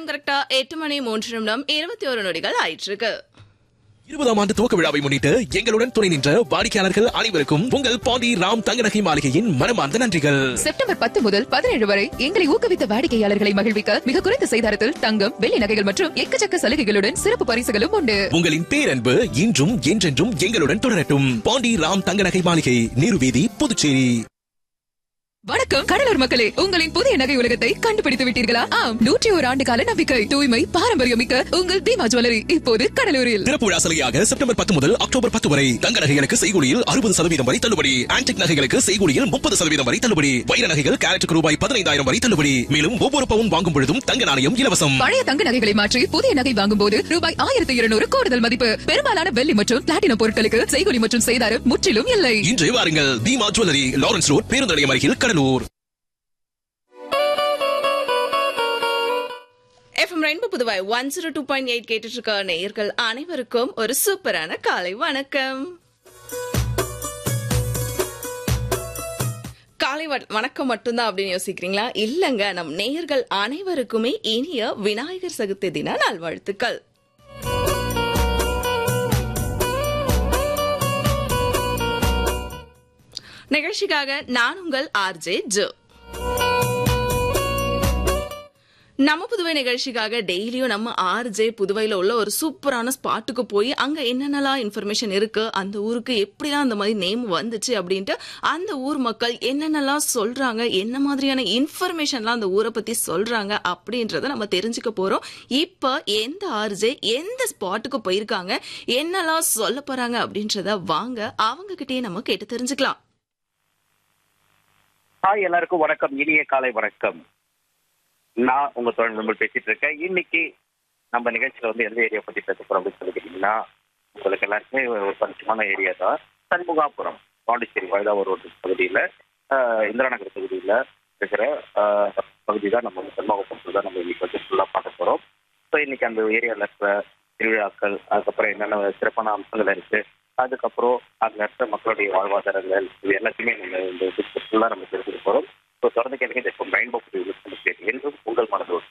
time கரெக்டா எட்டு மணி மூன்று நிமிடம் இருபத்தி ஒரு நொடிகள் ஆயிட்டு இருக்கு இருபதாம் ஆண்டு துவக்க விழாவை முன்னிட்டு எங்களுடன் துணை நின்ற வாடிக்கையாளர்கள் அனைவருக்கும் உங்கள் பாண்டி ராம் தங்கநகை மாளிகையின் மனமார்ந்த நன்றிகள் செப்டம்பர் பத்து முதல் பதினேழு வரை எங்களை ஊக்குவித்த வாடிக்கையாளர்களை மகிழ்விக்க மிக குறைந்த செய்தாரத்தில் தங்கம் வெள்ளி நகைகள் மற்றும் எக்கச்சக்க சலுகைகளுடன் சிறப்பு பரிசுகளும் உண்டு உங்களின் பேரன்பு இன்றும் என்றென்றும் எங்களுடன் தொடரட்டும் பாண்டி ராம் தங்கநகை மாளிகை நீர்வீதி புதுச்சேரி வணக்கம் கடலூர் மக்களே உங்களின் புதிய நகை உலகத்தை கண்டுபிடித்து விட்டீர்களா ஆம் நூற்றி ஒரு ஆண்டு கால நம்பிக்கை தூய்மை பாரம்பரியம் மிக்க உங்கள் தீமா ஜுவல்லரி இப்போது கடலூரில் திறப்பு விழா சலுகையாக செப்டம்பர் பத்து முதல் அக்டோபர் பத்து வரை தங்க நகைகளுக்கு செய்கூலியில் அறுபது சதவீதம் வரை தள்ளுபடி ஆன்டிக் நகைகளுக்கு செய்கூலியில் முப்பது சதவீதம் வரை தள்ளுபடி வைர நகைகள் கேரட்டுக்கு ரூபாய் பதினைந்தாயிரம் வரை தள்ளுபடி மேலும் ஒவ்வொரு பவுன் வாங்கும் பொழுதும் தங்க நாணயம் இலவசம் பழைய தங்க நகைகளை மாற்றி புதிய நகை வாங்கும் போது ரூபாய் ஆயிரத்தி இருநூறு கூடுதல் மதிப்பு பெரும்பாலான வெள்ளி மற்றும் பிளாட்டினம் பொருட்களுக்கு செய்கூலி மற்றும் செய்தாரம் முற்றிலும் இல்லை இன்று வாருங்கள் தீமா ஜுவல்லரி லாரன்ஸ் ரோட் பேருந்து நிலையம் அருகில் Cuddalore FM rainbow Puduvai one zero two point eight கேட்டுட்டு இருக்க நேயர்கள் அனைவருக்கும் ஒரு சூப்பரான காலை வணக்கம் காலை வ- வணக்கம் மட்டும்தான் அப்படின்னு யோசிக்கிறீங்களா இல்லங்க நம் நேயர்கள் அனைவருக்குமே இனிய விநாயகர் சதுர்த்தி தின நல்வாழ்த்துக்கள் நிகழ்ச்சிக்காக நான் உங்கள் ஆர்ஜே ஜோ நம்ம புதுவை நிகழ்ச்சிக்காக டெய்லியும் நம்ம ஆர்ஜே புதுவையில உள்ள ஒரு சூப்பரான ஸ்பாட்டுக்கு போய் அங்க என்னென்னலாம் இன்ஃபர்மேஷன் இருக்கு அந்த ஊருக்கு எப்படிலாம் அந்த மாதிரி நேம் வந்துச்சு அப்படின்ட்டு அந்த ஊர் மக்கள் என்னென்னலாம் சொல்றாங்க என்ன மாதிரியான இன்ஃபர்மேஷன்லாம் அந்த ஊரை பத்தி சொல்றாங்க அப்படின்றத நம்ம தெரிஞ்சுக்க போறோம் இப்ப எந்த ஆர்ஜே எந்த ஸ்பாட்டுக்கு போயிருக்காங்க என்னெல்லாம் சொல்ல போறாங்க அப்படின்றத வாங்க அவங்க கிட்டயே நம்ம கேட்டு தெரிஞ்சுக்கலாம் ஹாய் எல்லாருக்கும் வணக்கம் இனிய காலை வணக்கம் நான் உங்க தோழன் நம்பர் பேசிட்டு இருக்கேன் இன்னைக்கு நம்ம நிகழ்ச்சியில வந்து எந்த ஏரியா பத்தி பேச போறோம் அப்படின்னு சொல்லிக்கிட்டீங்கன்னா உங்களுக்கு எல்லாருக்குமே ஒரு பரிச்சயமான ஏரியா தான் சண்முகாபுரம் பாண்டிச்சேரி வயதாவூர் ரோடு பகுதியில ஆஹ், இந்திரா நகர் பகுதியில இருக்கிற ஆஹ், பகுதி தான் நம்ம வந்து சண்முகாபுரத்தில் தான் நம்ம இன்னைக்கு வந்து ஃபுல்லா பார்க்க போறோம் ஸோ இன்னைக்கு அந்த ஏரியால இருக்கிற திருவிழாக்கள் அதுக்கப்புறம் என்னென்ன சிறப்பான அம்சங்கள் இருக்கு அதுக்கப்புறம் அங்க இருக்கிற மக்களுடைய வாழ்வாதாரங்கள் இது எல்லாத்தையுமே நம்ம இந்த ஃபுல்லா நம்ம தெரிஞ்சுக்க போறோம் ஸோ தொடர்ந்து கேளுங்க இந்த ரெயின்போ புதிய என்றும் உங்கள் மனதோடு